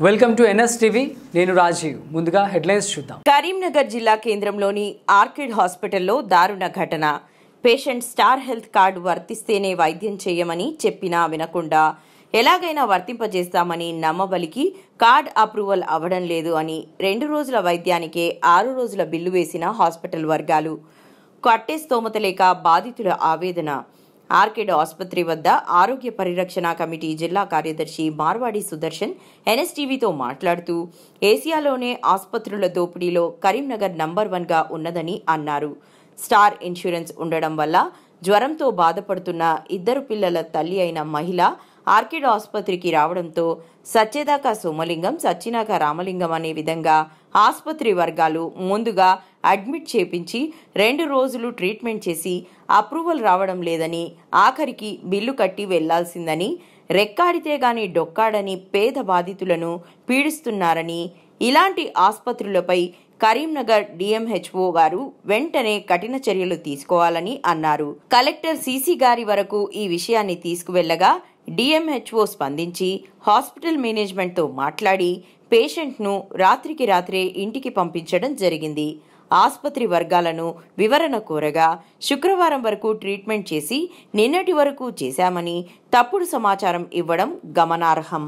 Welcome to NS TV నేను రాజీవ్ ముందుగా headlines చూద్దాం కరీంనగర్ జిల్లా కేంద్రంలోని ఆర్కిడ్ హాస్పిటల్లో దారుణ ఘటన పేషెంట్ స్టార్ హెల్త్ కార్డు వర్తిస్తేనే వైద్యం చేయమని చెప్పినా వినకుండా ఎలాగైనా వర్తింపజేస్తామని నమ్మబలికి కార్డ్ అప్రూవల్ అవ్వడం లేదు అని రెండు రోజుల వైద్యానికే ఆరు రోజుల బిల్లు వేసిన హాస్పిటల్ వర్గాలు కట్టే స్తోమత లేక బాధితుల ఆవేదన ఆర్కిడ్ ఆసుపత్రి వద్ద ఆరోగ్య పరిరక్షణ కమిటీ జిల్లా కార్యదర్శి మార్వాడి సుదర్శన్ ఎన్ఎస్టీవీతో మాట్లాడుతూ ఏసియాలోనే ఆసుపత్రుల దోపిడీలో కరీంనగర్ నంబర్ వన్గా ఉన్నదని అన్నారు స్టార్ ఇన్సూరెన్స్ ఉండడం వల్ల జ్వరంతో బాధపడుతున్న ఇద్దరు పిల్లల తల్లి అయిన మహిళ ఆర్కిడ్ ఆసుపత్రికి రావడంతో సచ్చేదాకా సోమలింగం సచ్చినాక రామలింగం అనే విధంగా ఆసుపత్రి వర్గాలు ముందుగా అడ్మిట్ చేపించి రెండు రోజులు ట్రీట్మెంట్ చేసి అప్రూవల్ రావడం లేదని ఆఖరికి బిల్లు కట్టి వెళ్లాల్సిందని రెక్కాడితే గాని డొక్కాడని పేద బాధితులను పీడిస్తున్నారని ఇలాంటి ఆసుపత్రులపై కరీంనగర్ డిఎంహెచ్ఓ గారు వెంటనే కఠిన చర్యలు తీసుకోవాలని అన్నారు కలెక్టర్ సీసీ గారి వరకు ఈ విషయాన్ని తీసుకువెళ్లగా డిఎంహెచ్ఓ స్పందించి హాస్పిటల్ మేనేజ్మెంట్తో మాట్లాడి పేషెంట్ను రాత్రికి రాత్రే ఇంటికి పంపించడం జరిగింది ఆసుపత్రి వర్గాలను వివరణ కోరగా శుక్రవారం వరకు ట్రీట్మెంట్ చేసి నిన్నటి వరకు చేశామని తప్పుడు సమాచారం ఇవ్వడం గమనార్హం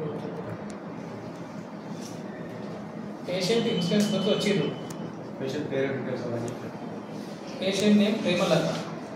పేషెంట్ ఇన్సూరెన్స్ కొరకు వచ్చిర్రు పేషెంట్ పేరు డీటెయిల్స్ అవన్నీ patient name Premalatha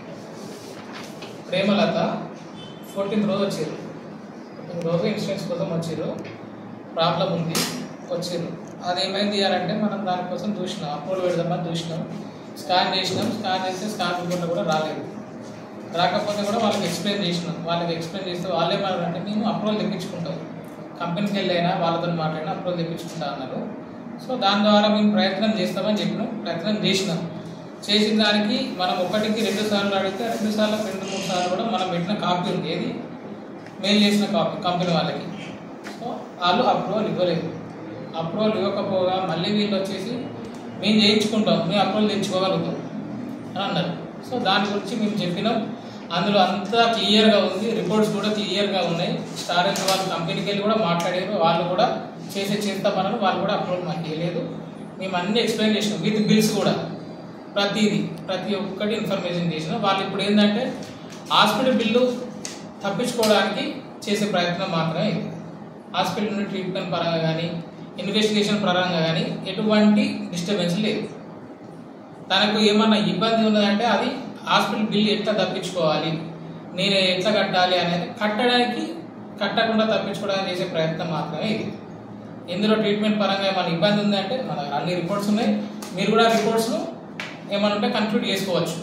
Premalatha fourteenth రోజు వచ్చిర్రు ఫోర్టీన్త్ రోజు ఇన్సూరెన్స్ కోసం వచ్చిర్రు ప్రాబ్లం ఉంది వచ్చిర్రు అది ఏమైంది అని అంటే మనం దానికోసం చూసినాం అప్రూవల్ పెడదామని చూసినాం స్కాన్ చేసినాం స్కాన్ చేస్తే స్కాన్ రిపోర్ట్లో కూడా రాలేదు రాకపోతే కూడా వాళ్ళకి ఎక్స్ప్లెయిన్ చేసినాం వాళ్ళకి ఎక్స్ప్లెయిన్ చేస్తే వాళ్ళు ఏమన్నారు అంటే మేము అప్రూవల్ తెప్పించుకుంటాం కంపెనీకి వెళ్ళైనా వాళ్ళతో మాట్లాడినా అప్రూవల్ తెప్పించుకుంటా అన్నారు సో దాని ద్వారా మేము ప్రయత్నం చేస్తామని చెప్పినాం ప్రయత్నం చేసినాం చేసిన దానికి మనం ఒకటికి రెండు సార్లు అడిగితే రెండు సార్లు రెండు మూడు సార్లు కూడా మనం పెట్టిన కాపీ ఉంది ఏది మెయిల్ చేసిన కాపీ కంపెనీ వాళ్ళకి సో వాళ్ళు అప్రూవల్ ఇవ్వలేదు అప్రూవల్ ఇవ్వకపోగా మళ్ళీ వీళ్ళు వచ్చేసి మేము చేయించుకుంటాం మేము అప్రూవల్ తెచ్చుకోగలుగుతాం అని అన్నారు సో దాని గురించి మేము చెప్పినాం అందులో అంతా క్లియర్గా ఉంది రిపోర్ట్స్ కూడా క్లియర్గా ఉన్నాయి స్టార్ హెల్త్ వాళ్ళ కంపెనీకి వెళ్ళి కూడా మాట్లాడారు వాళ్ళు కూడా చేసే చేస్తామన్నారు వాళ్ళు కూడా అప్రూవల్ మాకు ఇవ్వలేదు మేము అన్ని ఎక్స్ప్లెయిన్ చేసినాం విత్ బిల్స్ కూడా ప్రతిదీ ప్రతి ఒక్కటి ఇన్ఫర్మేషన్ చేసినాం వాళ్ళు ఇప్పుడు ఏంటంటే హాస్పిటల్ బిల్లు తప్పించుకోవడానికి చేసే ప్రయత్నం మాత్రమే ఇది హాస్పిటల్ నుండి ట్రీట్మెంట్ పరంగా కానీ ఇన్వెస్టిగేషన్ పరంగా కానీ ఎటువంటి డిస్టర్బెన్స్ లేదు తనకు ఏమన్నా ఇబ్బంది ఉన్నదంటే అది హాస్పిటల్ బిల్ ఎట్లా తప్పించుకోవాలి నేను ఎట్లా కట్టాలి అనేది కట్టడానికి కట్టకుండా తప్పించుకోవడానికి చేసే ప్రయత్నం మాత్రమే ఇది ఇందులో ట్రీట్మెంట్ పరంగా ఏమైనా ఇబ్బంది ఉందంటే మన దగ్గర అన్ని రిపోర్ట్స్ ఉన్నాయి మీరు కూడా రిపోర్ట్స్ను ఏమైనా ఉంటే కన్క్లూడ్ చేసుకోవచ్చు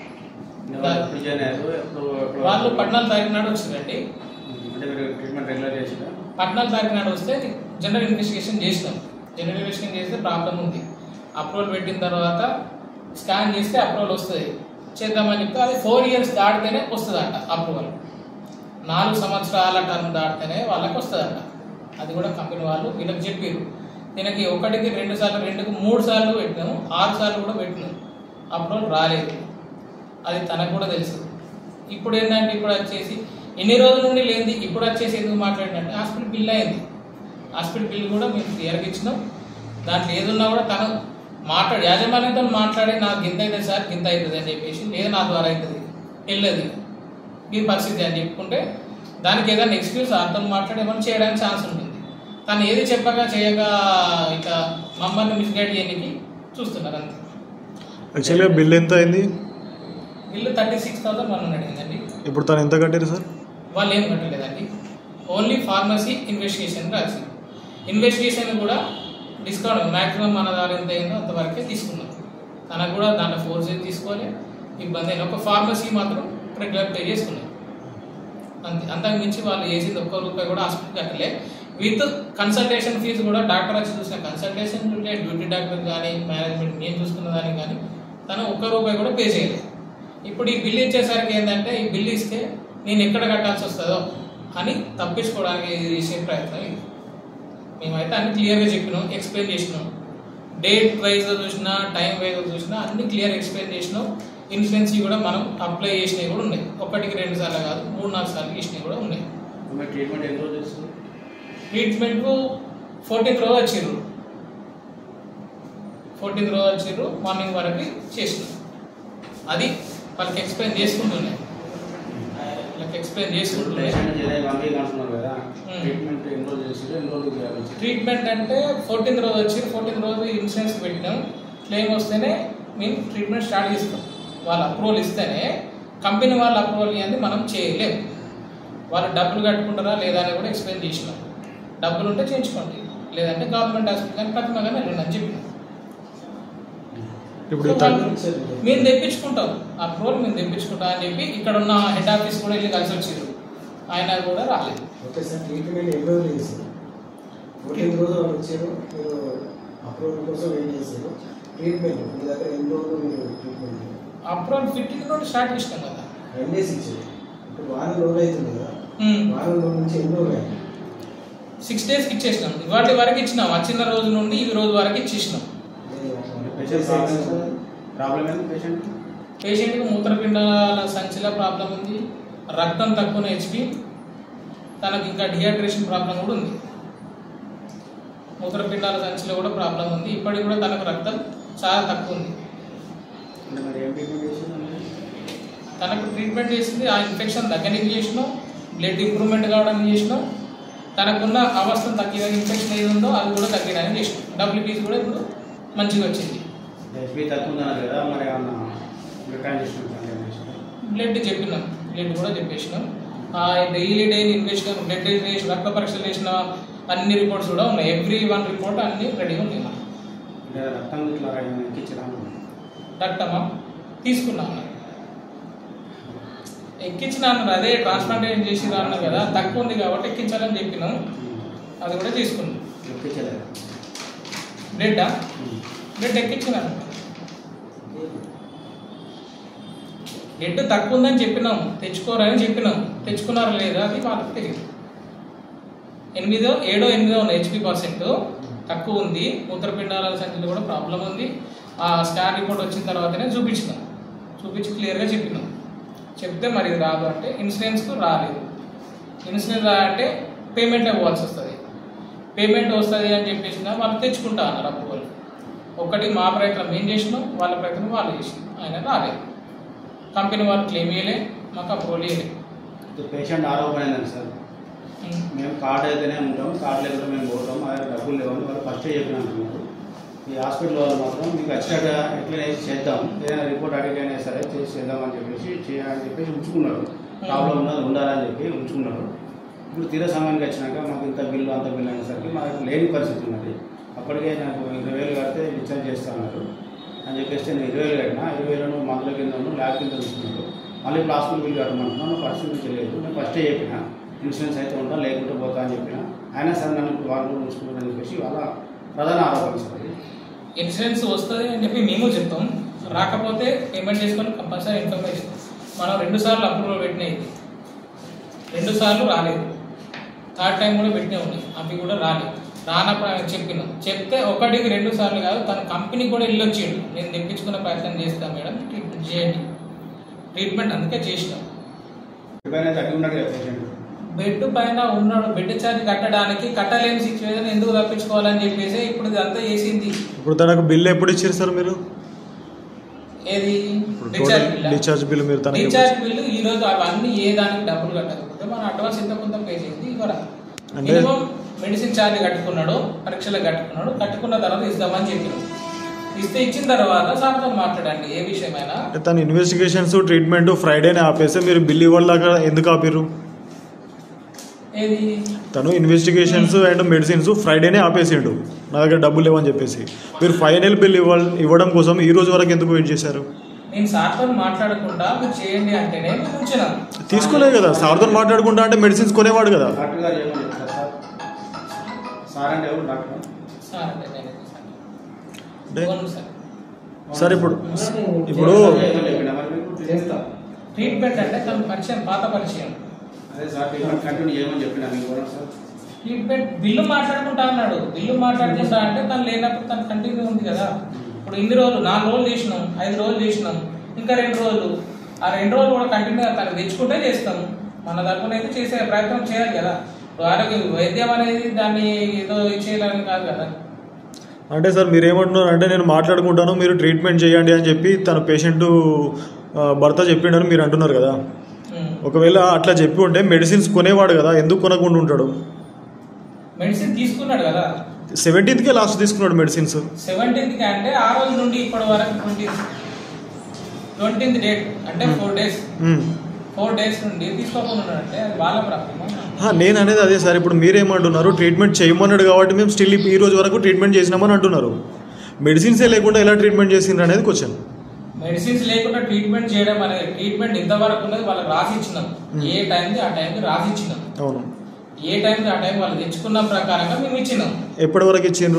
ఎప్పుడు జాయిన్ అయ్యారు ఎప్పుడు ఎప్పుడు వాళ్ళు పద్నాలుగు తారీఖు నాడు వచ్చిందండి అంటే మీరు ట్రీట్మెంట్ రెగ్యులర్ చేసిన పద్నాలుగు తారీఖు నాడు వస్తే జనరల్ ఇన్వెస్టిగేషన్ చేసినాం జనరల్ ఇన్వెస్టిగేషన్ చేస్తే ప్రాబ్లం ఉంది అప్రూవల్ పెట్టిన తర్వాత స్కాన్ చేస్తే అప్రూవల్ వస్తుంది చేద్దామని చెప్తే అది ఫోర్ ఇయర్స్ దాటితేనే వస్తుందంట అప్రూవల్ నాలుగు సంవత్సరాల టర్మ్ దాటితేనే వాళ్ళకి వస్తుందంట అది కూడా కంపెనీ వాళ్ళు వీళ్ళకి చెప్పారు దీనికి ఒకటికి రెండు సార్లు రెండుకి మూడు సార్లు పెట్టినాము ఆరు సార్లు కూడా పెట్టినాం అప్రూవల్ రాలేదు అది తనకు కూడా తెలుసు ఇప్పుడు ఏంటంటే ఇప్పుడు వచ్చేసి ఎన్ని రోజుల నుండి లేనిది ఇప్పుడు వచ్చేసి ఎందుకు మాట్లాడినంటే హాస్పిటల్ బిల్ అయింది హాస్పిటల్ బిల్ కూడా మేము క్లియర్గా ఇచ్చినాం దాంట్లో ఏదున్నా కూడా తను మాట్లాడి యాజమాన్యంతో మాట్లాడి నాకు గింత అవుతుంది సార్ గింత అవుతుంది అని చెప్పేసి లేదు నా ద్వారా అవుతుంది వెళ్ళదు ఈ పరిస్థితి అని చెప్పుకుంటే దానికి ఏదైనా ఎక్స్క్యూజ్ అర్థం మాట్లాడి ఏమైనా చేయడానికి ఛాన్స్ ఉంటుంది తను ఏది చెప్పగా చేయగా ఇక మమ్మల్ని మిస్గైడ్ చేయడానికి చూస్తున్నారు అంతే యాక్చువల్గా బిల్ ఎంత అయింది bill thirty six thousand one hundred అయిందండి ఇప్పుడు తను ఎంత కట్టారు సార్ వాళ్ళు ఏం కట్టలేదండి ఓన్లీ ఫార్మసీ ఇన్వెస్టిగేషన్ రాసింది ఇన్వెస్టిగేషన్ కూడా డిస్కౌంట్ మ్యాక్సిమం మన ద్వారా ఎంత అయిందో అంతవరకే తీసుకున్నాం తనకు కూడా దాంట్లో ఫోర్స్ ఏం తీసుకోవాలి ఇబ్బంది అయిన ఒక ఫార్మసీ మాత్రం రెగ్యులర్ పే చేసుకున్నాం అంతే అంతకు మించి వాళ్ళు చేసింది ఒక్క రూపాయి కూడా హాస్పిటల్ కట్టలే విత్ కన్సల్టేషన్ ఫీజు కూడా డాక్టర్ వచ్చి చూసిన కన్సల్టేషన్ ఉంటే డ్యూటీ డాక్టర్ కానీ మేనేజ్మెంట్ నేను చూసుకున్న దానికి కానీ తను ఒక్క రూపాయి కూడా పే చేయలేదు ఇప్పుడు ఈ బిల్ ఇచ్చేసరికి ఏంటంటే ఈ బిల్ ఇస్తే నేను ఎక్కడ కట్టాల్సి వస్తుందో అని తప్పించుకోవడానికి చేసే ప్రయత్నం ఇది మేమైతే అన్ని క్లియర్గా చెప్పినాం ఎక్స్ప్లెయిన్ చేసినాం డేట్ వైజ్ చూసినా టైం వైజ్ చూసినా అన్ని క్లియర్ ఎక్స్ప్లెయిన్ చేసినాం ఇన్సూరెన్స్ కూడా మనం అప్లై చేసినవి కూడా ఉన్నాయి ఒకటికి రెండు సార్లు కాదు మూడు నాలుగు సార్లు చేసినవి కూడా ఉన్నాయి మీ ట్రీట్మెంట్ ఎన్ని రోజులు చేస్తుంది ట్రీట్మెంట్ ఫోర్టీన్త్ రోజు వచ్చిర్రు ఫోర్టీన్త్ రోజు వచ్చిర్రు మార్నింగ్ వరకు చేసినాం అది వాళ్ళకి ఎక్స్ప్లెయిన్ చేసుకుంటుండే వాళ్ళకి ఎక్స్ప్లెయిన్ చేసుకుంటుండే పేషెంట్ ఏదైనా వన్ వీక్ అంటున్నారు కదా Hmm. ట్రీట్మెంట్ ఎన్ని రోజులు చేసి ఎన్ని రోజులు చేయాలి ట్రీట్మెంట్ అంటే ఫోర్టీన్త్ రోజు వచ్చి ఫోర్టీన్త్ రోజు ఇన్సూరెన్స్ పెట్టినాం క్లెయిమ్ వస్తేనే మేము ట్రీట్మెంట్ స్టార్ట్ చేస్తాం వాళ్ళ అప్రూవల్ ఇస్తేనే కంపెనీ వాళ్ళ అప్రూవల్ ఇవ్వండి మనం చేయలేము వాళ్ళు డబ్బులు కట్టుకుంటారా లేదా అని కూడా ఎక్స్ప్లెయిన్ చేసినాం డబ్బులు ఉంటే చేయించుకోండి లేదంటే గవర్నమెంట్ హాస్పిటల్ కానీ ప్రతిమ కానీ వెళ్ళండి అని చెప్పినాం ఇప్పుడు సో ఈ తగ్- వాళ్ళు మేము తెప్పించుకుంటాం అప్రూవల్ మేము తెప్పించుకుంటాం అని చెప్పి ఇక్కడ ఉన్న హెడ్ ఆఫీస్ కూడా వెళ్ళి కలిసి వచ్చారు ఆయన కూడా రాలేదు ఓకే సార్ ట్రీట్మెంట్ ఎన్ని రోజులు చేశారు ఫోర్టీన్త్ రోజు వాళ్ళు వచ్చారు మీరు అప్రూవల్ కోసం వెయిట్ చేశారు ట్రీట్మెంట్ మీ దగ్గర ఎన్ని రోజులు మీరు ట్రీట్మెంట్ అప్రూవల్ ఫిఫ్టీన్ నుండి స్టార్ట్ చేసినాం కదా టెన్ డేస్ ఇచ్చారు ఇప్పుడు వారం రోజులు అవుతుంది కదా ఉమ్. వారం రోజుల నుంచి ఎన్ని రోజులు అయింది సిక్స్ డేస్కి ఇచ్చేసినాం ఇవాటి వరకు ఇచ్చినాం వచ్చిన రోజు నుండి ఈ రోజు వరకు ఇచ్చేసినాం పేషెంట్ ప్రాబ్లం ప్రాబ్లం ఏంది పేషెంట్ పేషెంట్కి మూత్రపిండాల సంచిలో ప్రాబ్లం ఉంది రక్తం తక్కువ హెచ్పి తనకి ఇంకా డిహైడ్రేషన్ ప్రాబ్లం కూడా ఉంది మూత్రపిండాల సంచిలో కూడా ప్రాబ్లం ఉంది ఇప్పటికి కూడా తనకు రక్తం చాలా తక్కువ ఉంది అంటే మరి ఏం ట్రీట్మెంట్ చేసింది తనకు ట్రీట్మెంట్ చేసింది ఆ ఇన్ఫెక్షన్ తగ్గనికి చేసినాం బ్లడ్ ఇంప్రూవ్మెంట్ కావడానికి చేసినాం తనకున్న అవస్థ తగ్గిన ఇన్ఫెక్షన్ ఏది ఉందో అది కూడా తగ్గడానికి చేసినాం డబ్ల్యూపీసీ కూడా ఇప్పుడు మంచిగా వచ్చింది హెచ్పి తక్కువ ఉందన్నారు కదా మరి ఏమన్నా రిటర్న్ చేసినట్టు బ్లడ్ చెప్పినాం బ్లడ్ కూడా చెప్పేసినాం డైలీ డైలీ ఇన్వెస్టిగేషన్ బ్లడ్ చేసిన రక్త పరీక్షలు చేసిన అన్ని రిపోర్ట్స్ కూడా ఉన్నాయి ఎవ్రీ వన్ రిపోర్ట్ అన్ని రెడీగా ఉన్నాయి మనకి. అంటే రక్తం ఇట్లా ఎక్కించడం రక్తమా తీసుకున్నాం అన్నారు. ఎక్కించిన అన్నారు అదే ట్రాన్స్ప్లాంటేషన్ చేసి అన్నారు కదా తక్కువ ఉంది కాబట్టి ఎక్కించాలని చెప్పినాం అది కూడా తీసుకున్నాం ఎక్కించలేదు బ్లడ్ బ్లడ్ ఎక్కించినాను బ్లడ్ తక్కువ ఉందని చెప్పినాం తెచ్చుకోరని చెప్పినాం తెచ్చుకున్నారా లేదా అది వాళ్ళకి తెలియదు ఎనిమిదో ఏడో ఎనిమిదో ఉంది హెచ్పి పర్సెంట్ తక్కువ ఉంది మూత్రపిండాల సంఖ్యలో కూడా ప్రాబ్లం ఉంది ఆ స్కాన్ రిపోర్ట్ వచ్చిన తర్వాతనే చూపించినాం చూపించి క్లియర్గా చెప్పినాం చెప్తే మరి ఇది రాదు అంటే ఇన్సూరెన్స్కు రాలేదు ఇన్సూరెన్స్ అంటే పేమెంట్ ఇవ్వాల్సి వస్తుంది పేమెంట్ వస్తుంది అని చెప్పేసి వాళ్ళు తెచ్చుకుంటా అన్నారు అప్రూవల్ ఒకటి మా ప్రయత్నం మేము చేసినాం వాళ్ళ ప్రయత్నం వాళ్ళు చేసినాం ఆయన రాలేదు కంపెనీ వాళ్ళు క్లెయిమ్ చేయలే మాకు అప్రూవల్ ఇవ్వలేదు పేషెంట్ ఆరోపణ ఏంటంటే సార్ మేము కార్డు అయితేనే ఉంటాం కార్డు లేకపోతే మేము పోతాం మా దగ్గర డబ్బులు లేవని వాళ్ళు ఫస్టే చెప్పిన అంటున్నారు ఈ హాస్పిటల్ వాళ్ళు మాత్రం మీకు వచ్చాక ఎట్లయినా చేద్దాం ఏదైనా రిపోర్ట్ అడిగైనా సరే చేసి చేద్దామని చెప్పేసి చేయాలని చెప్పేసి ఉంచుకున్నారు ప్రాబ్లం ఉన్నది ఉండాలని చెప్పి ఉంచుకున్నారు ఇప్పుడు తీర సమయానికి వచ్చినాక మాకు ఇంత బిల్లు అంత బిల్లు అనేసరికి మా దగ్గర లేని పరిస్థితి ఉన్నది అప్పటికే నాకు ఇరవై వేలు కడితే డిశ్చార్జ్ చేస్తాన్నారు అని చెప్పేసి నేను ఇరవై వేలు కట్టినా ఇరవై వేలను మందుల కింద ల్యాబ్ కింద తీసుకున్నారు మళ్ళీ ఇప్పుడు హాస్పిటల్ బిల్ కట్టమంటున్నాను పరిస్థితి లేదు నేను ఫస్టే చెప్పిన ఇన్సూరెన్స్ అయితే ఉంటా లేకుంటే పోతా అని చెప్పిన అయినా సరే నన్ను ఇప్పుడు వాళ్ళు కూడా ఉంచుకున్నారని చెప్పేసి వాళ్ళ ప్రధాన ఆరోపణ సార్ అది. ఇన్సూరెన్స్ వస్తుంది అని చెప్పి మేము చెప్తాం రాకపోతే పేమెంట్ చేసుకొని కంపల్సరీ ఇన్ఫర్మేషన్ మనం రెండు సార్లు అప్రూవల్ పెట్టినాయి ఇది రెండు సార్లు రాలేదు థర్డ్ టైం కూడా పెట్టినే ఉన్నాయి అవి కూడా రాలేదు రానప్పుడు ఆయన చెప్పినాం చెప్తే ఒకటికి రెండు సార్లు కాదు తన కంపెనీ కూడా వెళ్ళొచ్చిండు నేను తెప్పించుకునే ప్రయత్నం చేస్తాను మేడం ట్రీట్మెంట్ చేయండి ట్రీట్మెంట్ అందుకే చేసినాం ఎప్పుడైనా తగ్గి ఉండదు కదా పేషెంట్ బెడ్ పైన ఉన్నాడు బెడ్ ఛార్జ్ కట్టడానికి కట్టలేని సిచ్యువేషన్ ఎందుకు తప్పించుకోవాలని చెప్పేసి ఇప్పుడు ఇదంతా చేసింది ఇప్పుడు తనకు బిల్ ఎప్పుడు ఇచ్చారు సార్ మీరు ఏది ఇప్పుడు డిశ్చార్జ్ టోటల్ బిల్లా? డిశ్చార్జ్ బిల్ మీరు తనకి రీఛార్జ్ బిల్లు ఈ రోజు అవన్నీ ఏ దానికి డబ్బులు కట్టకపోతే మన అడ్వాన్స్ ఎంత కొంత పే చేయండి ఇవ్వరా అంటే- మినిమం మెడిసిన్ ఛార్జ్ కట్టుకున్నాడు పరీక్షలకు కట్టుకున్నాడు కట్టుకున్న తర్వాత ఇద్దామని చెప్పినాం ఇస్తే ఇచ్చిన తర్వాత సార్తో మాట్లాడండి ఏ విషయమైనా అంటే తన ఇన్వెస్టిగేషన్స్ ట్రీట్మెంట్ ఫ్రైడేనే ఆపేస్తే మీరు బిల్ ఇవ్వడాక ఎందుకు ఆపిర్రు ఏది తను ఇన్వెస్టిగేషన్స్ అండ్ మెడిసిన్స్ ఫ్రైడేనే ఆపేసిండు నా దగ్గర డబ్బులు లేవని చెప్పేసి మీరు ఫైనల్ బిల్ ఇవ్వ ఇవ్వడం కోసం ఈ రోజు వరకు ఎందుకు వెయిట్ చేశారు నేను సార్తో మాట్లాడకుండా మీరు చేయండి అంటేనే మేము ఉంచినాం తీసుకోలేదు కదా సార్తో మాట్లాడుకుంటా అంటే మెడిసిన్స్ కొనేవాడు కదా డాక్టర్ గారు ఏమని చెప్తారు సార్ సార్ అంటే ఎవరు డాక్టర్ సార్ అంటే నేనే సార్. అంటే అవును సార్ సార్ ఇప్పుడు ఇప్పుడు ఏమని చెప్పినా మరి మీకు చేస్తా ట్రీట్మెంట్ అంటే తన పరిచయం పాత పరిచయం అదే సార్ ట్రీట్మెంట్ కంటిన్యూ చేయమని చెప్పినా మీకు కూడా సార్ ట్రీట్మెంట్ బిల్లు మాట్లాడుకుంటా అన్నాడు బిల్లు మాట్లాడుకుంటా అంటే తను లేనప్పుడు తను కంటిన్యూ ఉంది కదా ఇప్పుడు ఇన్ని రోజులు నాలుగు రోజులు చేసినాం ఐదు రోజులు చేసినాం ఇంకా రెండు రోజులు ఆ రెండు రోజులు కూడా కంటిన్యూ తను తెచ్చుకుంటే చేస్తాం మన తరపున అయితే చేసే ప్రయత్నం చేయాలి కదా ఇప్పుడు ఆరోగ్య వైద్యం అనేది దాన్ని ఏదో ఇచ్చేయాలని కాదు కదా అంటే సార్ మీరు ఏమంటున్నారు అంటే నేను మాట్లాడుకుంటాను మీరు ట్రీట్మెంట్ చేయండి అని చెప్పి తన పేషెంట్ భర్త చెప్పిండని మీరు అంటున్నారు కదా ఉమ్. ఒకవేళ అట్లా చెప్పి ఉంటే మెడిసిన్స్ కొనేవాడు కదా ఎందుకు కొనకుండా ఉంటాడు మెడిసిన్ తీసుకున్నాడు కదా సెవెంటీన్త్కే లాస్ట్ తీసుకున్నాడు మెడిసిన్స్ సెవెంటీన్త్ కి అంటే ఆ రోజు నుండి ఇప్పటి వరకు ట్వంటీన్త్ ట్వంటీన్త్ డేట్ అంటే ఫోర్ డేస్ ఫోర్ డేస్ నుండి తీసుకోకుండా అంటే అది వాళ్ళ ప్రాబ్లమ్ నేను అనేది అదే సార్ ఇప్పుడు మీరేమంటున్నారు ట్రీట్మెంట్ చేయమన్నాడు కాబట్టి మేము స్టిల్ ఈ రోజు వరకు ట్రీట్మెంట్ చేసినామని అంటున్నారు మెడిసిన్సే లేకుండా ఎలా ట్రీట్మెంట్ చేసిండ్రు అనేది క్వశ్చన్ మెడిసిన్స్ లేకుండా ట్రీట్మెంట్ చేయడం అనేది ట్రీట్మెంట్ ఎంతవరకు ఉన్నది వాళ్ళకి రాసి ఇచ్చినాం ఏ టైంకి ఆ టైంకి రాసి ఇచ్చినాం అవును ఏ టైంకి ఆ టైం వాళ్ళు తెచ్చుకున్న ప్రకారంగా మేము ఇచ్చినాం ఎప్పటి వరకు ఇచ్చిండ్రు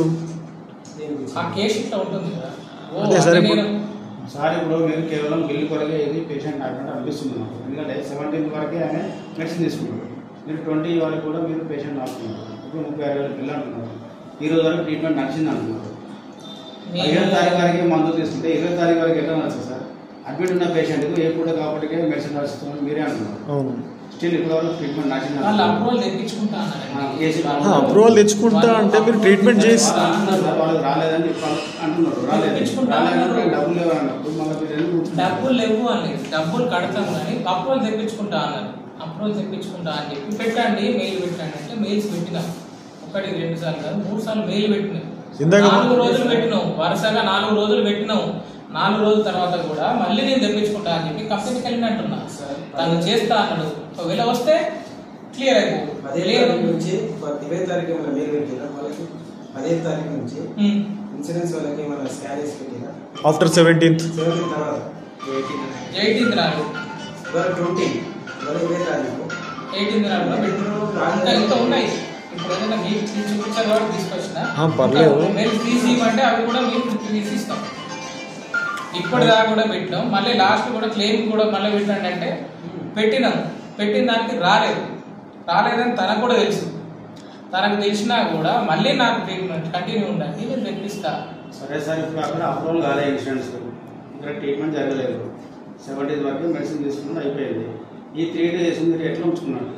ఆ కేసు ఇట్లా ఉంటుంది కదా ఓ, అదే సార్ అంటే ఇప్పుడు- నేను సార్ ఇప్పుడు మీరు కేవలం బిల్లు కొరకే ఇది పేషెంట్ అన్నట్టు అనిపిస్తుంది నాకు ఎందుకంటే సెవెంటీన్త్ వరకే ఆమె మెడిసిన్ తీసుకున్నారు మీరు ట్వంటీ వరకు కూడా మీరు పేషెంట్ ఆపుతున్నారు ఇప్పుడు ముప్పై ఆరు వేల బిల్లు అంటున్నారు ఈ రోజు వరకు ట్రీట్మెంట్ నడిచింది అంటున్నారు నేను- ఇరవై తారీఖు వరకు మందు తీసుకుంటే ఇరవై తారీఖు వరకు ఎట్లా నడుస్తుంది సార్ అడ్మిట్ ఉన్న పేషెంట్కు ఏ పూట కాబట్టి మెడిసిన్ నడుస్తుంది మీరే అంటున్నారు అవును స్టిల్ ఇప్పటి వరకు ట్రీట్మెంట్ నడిచింది వాళ్ళు అంటున్నారు. అప్రూవల్ తెప్పించుకుంటా అన్నారండి. కేసు అప్రూవల్ తెచ్చుకుంటా అంటే మీరు ట్రీట్మెంట్ చేసి వాళ్ళకి రాలేదని చెప్పాలి అంటున్నారు రాలేదు తెప్పించుకుంటా రాలేదంటే అన్నారు. డబ్బులు లేవు అన్నప్పుడు మళ్ళీ మీరు ఎందుకు కూర్చున్నారు? డబ్బులు లేవు అని డబ్బులు కడతాం కానీ అప్రూవల్ తెప్పించుకుంటా అన్నారు అప్రూవల్ తెప్పించుకుంటా అని చెప్పి పెట్టండి మెయిల్ పెట్టండి అంటే మెయిల్స్ పెట్టినాం ఒకటి రెండు సార్లు కాదు మూడు సార్లు మెయిల్ పెట్టినాం ఇందాక- నాలుగు రోజులు పెట్టినాం వరుసగా నాలుగు రోజులు పెట్టినాం నాలుగు రోజుల తర్వాత కూడా మళ్ళీ నేను తెప్పించుకుంటా అని చెప్పి కంపెనీకి వెళ్ళినట్టున్నా తను చేస్తా అన్నాడు ఒకవేళ వస్తే క్లియర్ పదే అయిపోతుంది తారీఖు నుంచి ఇరవై తారీఖు ఏమైనా మెయిల్ పెట్టినా వాళ్ళకి పదే తారీఖు నుంచి ఉమ్. ఇన్సూరెన్స్ వాళ్ళకి ఏమైనా స్కాన్ చేసి పెట్టినా ఆఫ్టర్ సెవెంటీన్త్ సెవెంటీన్ తర్వాత ఎయిటీన్త్ నాడు ఇవాళ ట్వంటీ ఇవాళ ఇరవై తారీఖు ఎయిటీన్త్ నాడు కూడా పెట్టినాం ఇంకా ఇంకా ఉన్నాయి ఇప్పుడు ఏదైనా మీకు తీసి చూపించారు కాబట్టి తీసుకొచ్చిన ఆ, పర్లేదు. ఇంకా మెయిల్ తీసి ఇవ్వంటే అవి కూడా మీకు తీసి ఇస్తాం ఇప్పటిదాకా కూడా పెట్టినాం మళ్ళీ లాస్ట్ కూడా క్లెయిమ్ కూడా మళ్ళీ పెట్టండి అంటే పెట్టినాం పెట్టిన దానికి రాలేదు రాలేదని తనకు కూడా తెలుసు తనకు తెలిసినా కూడా మళ్ళీ నాకు ట్రీట్మెంట్ కంటిన్యూ ఉండండి నేను తెప్పిస్తా సరే సార్ ఇప్పుడు అక్కడ అప్రూవల్ కాలే ఇన్సూరెన్స్ ఇక్కడ ట్రీట్మెంట్ జరగలేదు సెవెంటీన్ వరకు మెడిసిన్ తీసుకున్నది అయిపోయింది ఈ త్రీ డేస్ మీరు ఎట్లా ఉంచుకున్నారు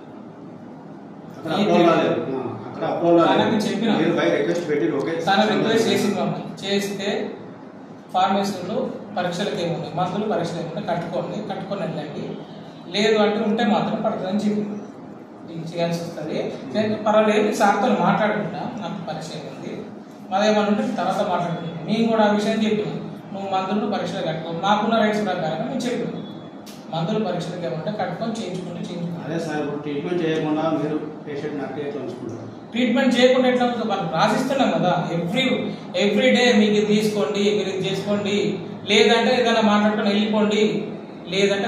అక్కడ ఈ అప్రూవల్ three- రాలేదు ఆ, అక్కడ అప్రూవల్ తనకి రాలేదు చెప్పినా. మీరు బై రిక్వెస్ట్ పెట్టి ఓకే తన రిక్వెస్ట్ చేసింది మమ్మల్ని చేస్తే ఫార్మసీలు పరీక్షలకు ఏమున్నాయి మందులు పరీక్షలు ఏమున్నాయి కట్టుకోండి కట్టుకొని వెళ్ళండి లేదు అంటే ఉంటే మాత్రం పడుతుందని చెప్పి ఇది చేయాల్సి వస్తుంది లేదు, పర్వాలేదు సార్తో మాట్లాడుకుంటా నాకు పరీక్ష ఉంది అదేమన్నా ఉంటే తర్వాత మాట్లాడుకుంటాం మేము కూడా ఆ విషయం చెప్పినాం నువ్వు మందులు పరీక్షలు కట్టుకో మాకున్న రైట్స్ ప్రకారం మేము చెప్పినాం మందులు పరీక్షలకు ఏమంటే కట్టుకొని చేయించుకుంటే చేయించుకుంటాం అదే సార్ ఇప్పుడు ట్రీట్మెంట్ చేయకుండా మీరు పేషెంట్ నట్టి ఎట్లా ఉంచుకుంటారు ట్రీట్మెంట్ చేయకుండా ఎట్లా ఉంటుంది మనం రాసిస్తున్నాం కదా ఎవ్రీ ఎవ్రీ డే మీకు ఇది తీసుకోండి మీరు ఇది చేసుకోండి లేదంటే ఏదైనా మాట్లాడుకొని వెళ్ళిపోండి లేదంటే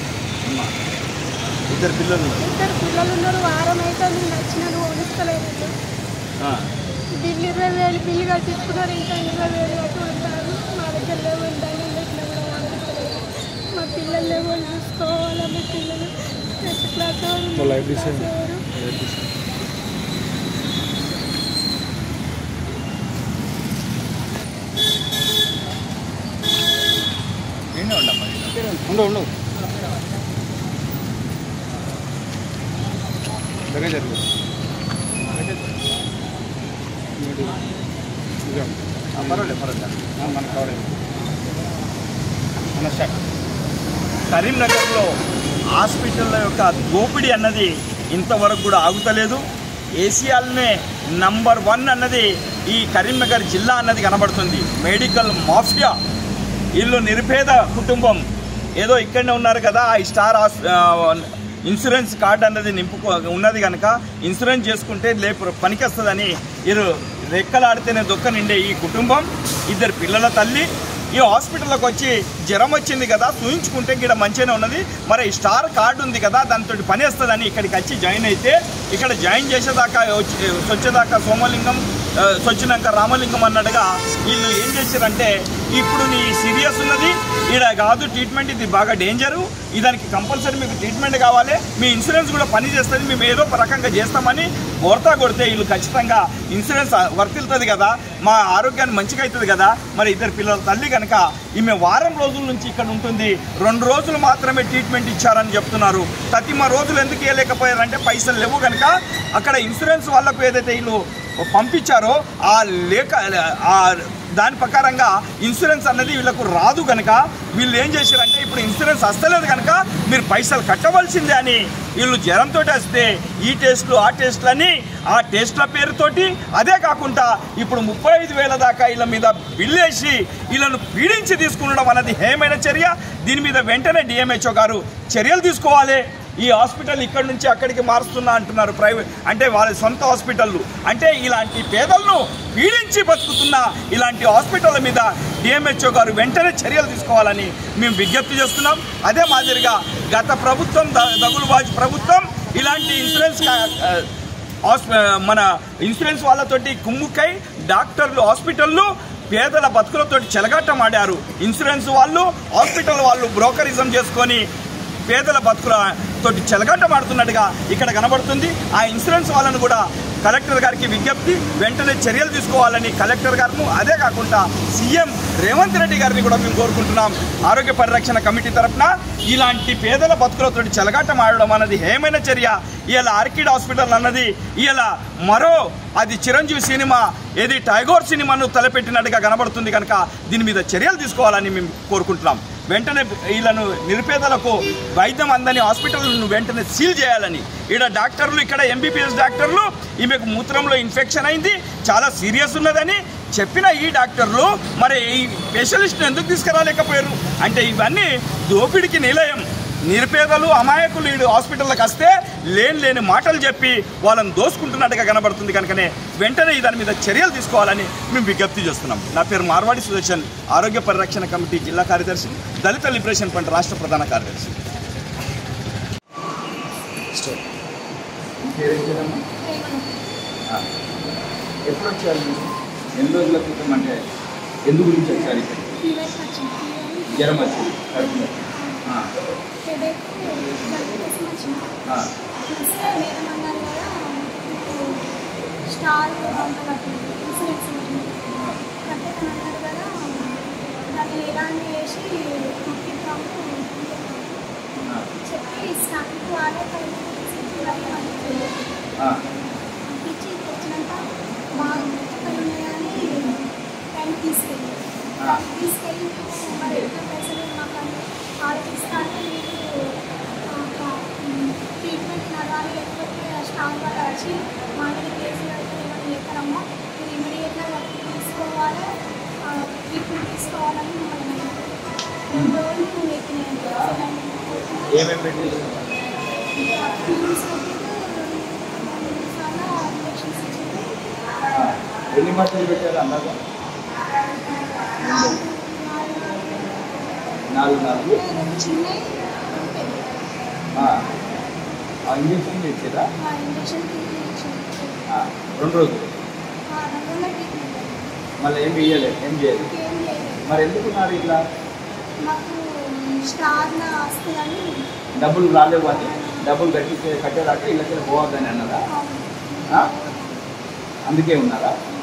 ఇద్దరు పిల్లలు ఉన్నారు. ఇద్దరు పిల్లలు ఉన్నారు వారం అయితే నేను నచ్చినాను ఓడిస్తలేదు ఆ, బిల్లు ఇరవై వేలు బిల్లు కట్టించుకున్నారు ఇంకా ఇరవై వేలు కట్టి ఉంటారు మా దగ్గర లేవు దాన్ని పెట్టినా కూడా ఓడిస్తలేదు మా పిల్లలు లేవు చూసుకోవాలి మా పిల్లలు ఎయిత్ క్లాస్ వారు, మా లైఫ్ డిసైన్. వారు. ఈయనే ఉండమ్మా ఈయన. ఉండు ఉండు దగ్గర జరుగు ఆ, పర్వాలేదు పర్వాలేదు మనకు కావాలి మన స్టార్ట్. కరీంనగర్లో హాస్పిటల్ల యొక్క దోపిడీ అన్నది ఇంతవరకు కూడా ఆగుతలేదు ఏసియాలోనే నంబర్ వన్ అన్నది ఈ కరీంనగర్ జిల్లా అన్నది కనబడుతుంది మెడికల్ మాఫియా వీళ్ళు నిరుపేద కుటుంబం ఏదో ఇక్కడనే ఉన్నారు కదా ఈ స్టార్ హాస్ ఆ, ఇన్సూరెన్స్ కార్డ్ అన్నది నింపుకో ఉన్నది కనుక ఇన్సూరెన్స్ చేసుకుంటే లేపు పనికొస్తుందని వీరు రెక్కలాడితేనే దొక్క నిండే ఈ కుటుంబం ఇద్దరు పిల్లల తల్లి ఈ హాస్పిటల్లోకి వచ్చి జ్వరం వచ్చింది కదా చూయించుకుంటే ఇక్కడ మంచిగానే ఉన్నది మరి ఈ స్టార్ కార్డు ఉంది కదా దాంతో పని వస్తుందని ఇక్కడికి వచ్చి జాయిన్ అయితే ఇక్కడ జాయిన్ చేసేదాకా వచ్చి- వచ్చేదాకా సోమలింగం ఆ, వచ్చినాక రామలింగం అన్నట్టుగా వీళ్ళు ఏం చేశారంటే ఇప్పుడు నీ సీరియస్ ఉన్నది ఈడ కాదు ట్రీట్మెంట్ ఇది బాగా డేంజరు ఈ దానికి కంపల్సరీ మీకు ట్రీట్మెంట్ కావాలి మీ ఇన్సూరెన్స్ కూడా పని చేస్తుంది మేము ఏదో ఒక రకంగా చేస్తామని ఓర్తా కొడితే వీళ్ళు ఖచ్చితంగా ఇన్సూరెన్స్ వర్తిల్తుంది కదా మా ఆరోగ్యాన్ని మంచిగా అవుతుంది కదా మరి ఇద్దరు పిల్లల తల్లి కనుక ఈమె వారం రోజుల నుంచి ఇక్కడ ఉంటుంది రెండు రోజులు మాత్రమే ట్రీట్మెంట్ ఇచ్చారని చెప్తున్నారు ప్రతిమ రోజులు ఎందుకు ఇవ్వలేకపోయారంటే పైసలు లేవు కనుక అక్కడ ఇన్సూరెన్స్ వాళ్ళకు ఏదైతే వీళ్ళు పంపించారో ఆ లేక ఆ దాని ప్రకారంగా ఇన్సూరెన్స్ అన్నది వీళ్ళకు రాదు కనుక వీళ్ళు ఏం చేశారంటే ఇప్పుడు ఇన్సూరెన్స్ వస్తలేదు కనుక మీరు పైసలు కట్టవలసిందే అని వీళ్ళు జ్వరంతో వస్తే ఈ టెస్టులు ఆ టెస్టులు అని ఆ టెస్టుల పేరుతోటి అదే కాకుండా ఇప్పుడు ముప్పై ఐదు వేల దాకా వీళ్ళ మీద బిల్లు వేసి వీళ్ళను పీడించి తీసుకునడం అన్నది హేమైన చర్య దీని మీద వెంటనే డిఎంహెచ్ఓ గారు చర్యలు తీసుకోవాలి ఈ హాస్పిటల్ ఇక్కడి నుంచి అక్కడికి మారుస్తున్నా అంటున్నారు ప్రైవేట్ అంటే వాళ్ళ సొంత హాస్పిటళ్ళు అంటే ఇలాంటి పేదలను పీడించి బతుకుతున్న ఇలాంటి హాస్పిటల్ మీద డిఎంహెచ్ఓ గారు వెంటనే చర్యలు తీసుకోవాలని మేము విజ్ఞప్తి చేస్తున్నాం అదే మాదిరిగా గత ప్రభుత్వం ద- దగులుబాజు ప్రభుత్వం ఇలాంటి ఇన్సూరెన్స్ కా- ఆ, హాస్ప- మన ఇన్సూరెన్స్ వాళ్ళతోటి కుమ్ముకై డాక్టర్లు హాస్పిటళ్ళు పేదల బతుకులతోటి చెలగాటం ఆడారు ఇన్సూరెన్స్ వాళ్ళు హాస్పిటల్ వాళ్ళు బ్రోకరిజం చేసుకొని పేదల బతుకుల తోటి చెలగాటం ఆడుతున్నట్టుగా ఇక్కడ కనబడుతుంది ఆ ఇన్సూరెన్స్ వాళ్ళను కూడా కలెక్టర్ గారికి విజ్ఞప్తి వెంటనే చర్యలు తీసుకోవాలని కలెక్టర్ గారు అదే కాకుండా సీఎం రేవంత్ రెడ్డి గారిని కూడా మేము కోరుకుంటున్నాం ఆరోగ్య పరిరక్షణ కమిటీ తరఫున ఇలాంటి పేదల బతుకులతోటి చెలగాటం ఆడడం అన్నది హేమైన చర్య ఇవాళ ఆర్కిడ్ హాస్పిటల్ అన్నది ఇవాళ మరో అది చిరంజీవి సినిమా ఏది టైగోర్ సినిమాను తలపెట్టినట్టుగా కనబడుతుంది కనుక దీని మీద చర్యలు తీసుకోవాలని మేము కోరుకుంటున్నాం వెంటనే వీళ్ళను నిరుపేదలకు వైద్యం అందని హాస్పిటల్ను వెంటనే సీల్ చేయాలని ఇక్కడ డాక్టర్లు ఇక్కడ ఎంబీబీఎస్ డాక్టర్లు ఈమెకు మూత్రంలో ఇన్ఫెక్షన్ అయింది చాలా సీరియస్ ఉన్నదని చెప్పిన ఈ డాక్టర్లు మరి ఈ స్పెషలిస్ట్ని ఎందుకు తీసుకురాలేకపోయారు అంటే ఇవన్నీ దోపిడికి నిలయం నిరుపేదలు అమాయకులు ఈ హాస్పిటల్కి వస్తే లేని లేని మాటలు చెప్పి వాళ్ళని దోసుకుంటున్నట్టుగా కనబడుతుంది కనుకనే వెంటనే ఈ దాని మీద చర్యలు తీసుకోవాలని మేము విజ్ఞప్తి చేస్తున్నాం నా పేరు మార్వాడి సుదర్శన్ ఆరోగ్య పరిరక్షణ కమిటీ జిల్లా కార్యదర్శి దళిత లిబరేషన్ ఫండ్ రాష్ట్ర ప్రధాన కార్యదర్శి ఎప్పుడు వచ్చారు మీరు ఎన్ని రోజుల క్రితం అంటే ఎందు గురించి వచ్చారు ఇక్కడ ఫీవర్ వచ్చింది జ్వరం వచ్చింది కడుపు నొప్పి. ఆ, హెడేక్ జలుబు కోసం వచ్చింది ఆ, వస్తే మేడం అన్నారు కదా మీకు స్టార్ బంప్ కట్టింది ఇన్సూరెన్స్ ఉంటుంది కట్టేదని అన్నారు కదా దాన్ని ఎలాంటి వేసి పంపిద్దాము ఆ, చెప్పి స్టార్టింగ్ వాళ్ళే పంపించి ఆ, పంపించి వచ్చినాక బాగా ముక్కలు ఉన్నాయని టైం తీసుకెళ్ళి ఆ. తీసుకెళ్ళి మరి ఎట్లా పైసలు మాకు ఆలోచిస్తాను మీకు ట్రీట్మెంట్ నడాలి లేకపోతే స్టాఫ్ వాళ్ళు వచ్చి మా మీద కేసులు అయితే ఏమైనా చేస్తారమ్మా మీరు ఇమీడియట్గా తీసుకోవాలి ట్రీట్మెంట్ తీసుకోవాలని మమ్మల్ని అన్నారు. రెండు రోజులు ఎక్కినాయి ఏమేమి పెట్టింది ఇంజక్షన్స్ ఇచ్చింది ఆ, ఎన్ని మాటలు పెట్టారు అన్నగా నాలుగు నాలుగు రెండు చిన్నవి రెండు పెద్దవి. ఆ, ఆ ఇంజక్షన్ ఇచ్చారా ఆ ఇంజక్షన్ ఇచ్చింది ఆ, రెండు రోజులు ఆ రంగంలో ట్రీట్మెంట్ మళ్ళీ ఏం ఇయ్యలేదు ఏం చేయలేదు ఇంకేం చేయలేదు మరి ఎందుకున్నారు ఇట్లా మాకు స్టార్ వస్తుందని డబ్బులు రాలేవు అని డబ్బులు కట్టి కట్టేదాకా ఇళ్ళకి పోవద్దని అన్నదా ఆ? అందుకే ఉన్నారా